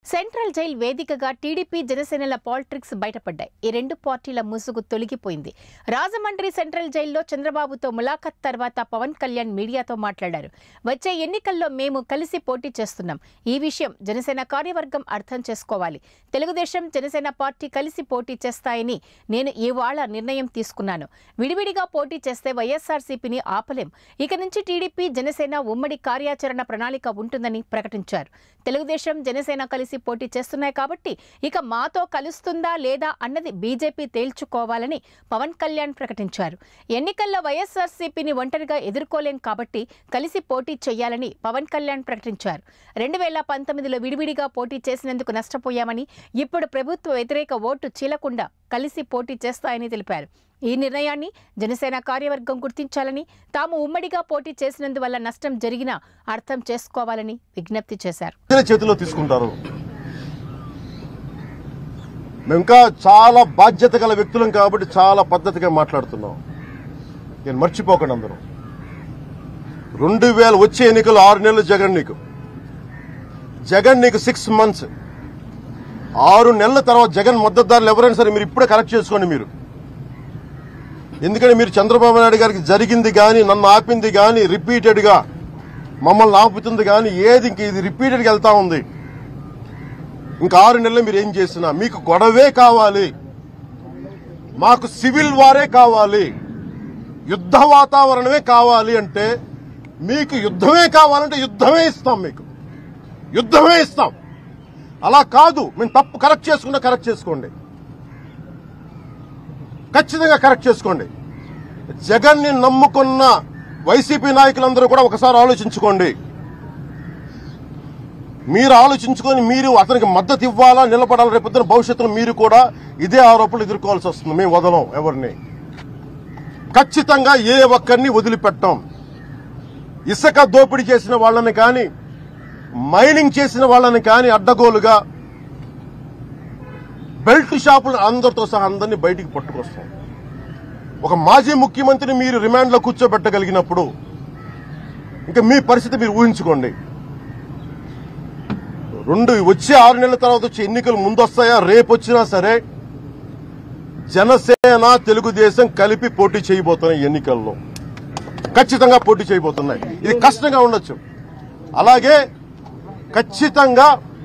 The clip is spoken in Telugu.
సెంట్రల్ జైల్ వేదికగా టీడీపీ జనసేనల పాలిటిక్స్ బయటపడ్డాయి ఈ రెండు పార్టీల ముసుగు తొలగిపోయింది రాజమండ్రి సెంట్రల్ జైల్లో చంద్రబాబుతో ములాఖత్ తర్వాత పవన్ కళ్యాణ్ మీడియాతో మాట్లాడారు వచ్చే ఎన్నికల్లో మేము కలిసి పోటీ చేస్తున్నాం ఈ విషయం జనసేన కార్యవర్గం అర్థం చేసుకోవాలి తెలుగుదేశం జనసేన పార్టీ కలిసి పోటీ చేస్తాయని నేను ఇవాళ నిర్ణయం తీసుకున్నాను విడివిడిగా పోటీ చేస్తే వైఎస్ఆర్సీపీని ఆపలేం ఇక నుంచి టీడీపీ జనసేన ఉమ్మడి కార్యాచరణ ప్రణాళిక ఉంటుందని ప్రకటించారు తెలుగుదేశం జనసేన కలిసి పోటీ చేస్తున్నాయి కాబట్టి ఇక మాతో కలుస్తుందా లేదా అన్నది బీజేపీ తేల్చుకోవాలని పవన్ కళ్యాణ్ ప్రకటించారు ఎన్నికల్లో వైఎస్ఆర్సీపీని ఒంటరిగా ఎదుర్కోలేం కాబట్టి కలిసి పోటీ చేయాలని పవన్ కళ్యాణ్ ప్రకటించారు రెండు వేల పంతొమ్మిదిలో విడివిడిగా పోటీ చేసినందుకు నష్టపోయామని ఇప్పుడు ప్రభుత్వ వ్యతిరేక ఓటు చీలకుండా కలిసి పోటీ చేస్తాయని తెలిపారు ఈ నిర్ణయాన్ని జనసేన కార్యవర్గం గుర్తించాలని తాము ఉమ్మడిగా పోటీ చేసినందువల్ల నష్టం జరిగినా అర్థం చేసుకోవాలని విజ్ఞప్తి చేశారు ప్రజల చేతిలో తీసుకుంటారు మేము ఇంకా చాలా బాధ్యత గల వ్యక్తులం కాబట్టి చాలా పద్ధతిగా మాట్లాడుతున్నాం నేను మర్చిపోకండి అందరూ రెండు వేల వచ్చే ఎన్నికలు ఆరు నెలలు జగన్ నీకు జగన్ నీకు సిక్స్ మంత్స్ ఆరు నెలల తర్వాత జగన్ మద్దతుదారులు ఎవరైనా సరే మీరు ఇప్పుడే కరెక్ట్ చేసుకోండి మీరు ఎందుకంటే మీరు చంద్రబాబు నాయుడు గారికి జరిగింది కానీ నన్ను ఆపింది కానీ రిపీటెడ్ గా మమ్మల్ని ఆపుతుంది కానీ ఏది ఇంక ఇది రిపీటెడ్ గా వెళ్తా ఉంది ఇంకా ఆరు నెలలు మీరు ఏం చేసినా మీకు గొడవే కావాలి మాకు సివిల్ వారే కావాలి యుద్ధ వాతావరణమే కావాలి అంటే మీకు యుద్ధమే కావాలంటే యుద్ధమే ఇస్తాం మీకు యుద్ధమే ఇస్తాం అలా కాదు మేము తప్పు కరెక్ట్ చేసుకుంటే కరెక్ట్ చేసుకోండి ఖచ్చితంగా కరెక్ట్ చేసుకోండి జగన్ ని నమ్ముకున్న వైసీపీ నాయకులందరూ కూడా ఒకసారి ఆలోచించుకోండి మీరు ఆలోచించుకొని మీరు అతనికి మద్దతు ఇవ్వాలా నిలబడాలా రేపొద్దున భవిష్యత్తులో మీరు కూడా ఇదే ఆరోపణలు ఎదుర్కోవాల్సి వస్తుంది మేము వదలం ఎవరిని ఖచ్చితంగా ఏ ఒక్కరిని వదిలిపెట్టాం ఇసుక దోపిడీ చేసిన వాళ్ళని కానీ మైనింగ్ చేసిన వాళ్ళని కానీ అడ్డగోలుగా బెల్ట్ షాపులు అందరితో సహా అందరినీ బయటికి పట్టుకొస్తాం ఒక మాజీ ముఖ్యమంత్రిని మీరు రిమాండ్లో కూర్చోబెట్టగలిగినప్పుడు ఇంకా మీ పరిస్థితి మీరు ఊహించుకోండి రెండు వచ్చే ఆరు నెలల తర్వాత వచ్చే ఎన్నికలు ముందొస్తాయా రేపు వచ్చినా సరే జనసేన తెలుగుదేశం కలిపి పోటీ చేయబోతున్నాయి ఎన్నికల్లో ఖచ్చితంగా పోటీ చేయబోతున్నాయి ఇది కష్టంగా ఉండొచ్చు అలాగే ఖచ్చితంగా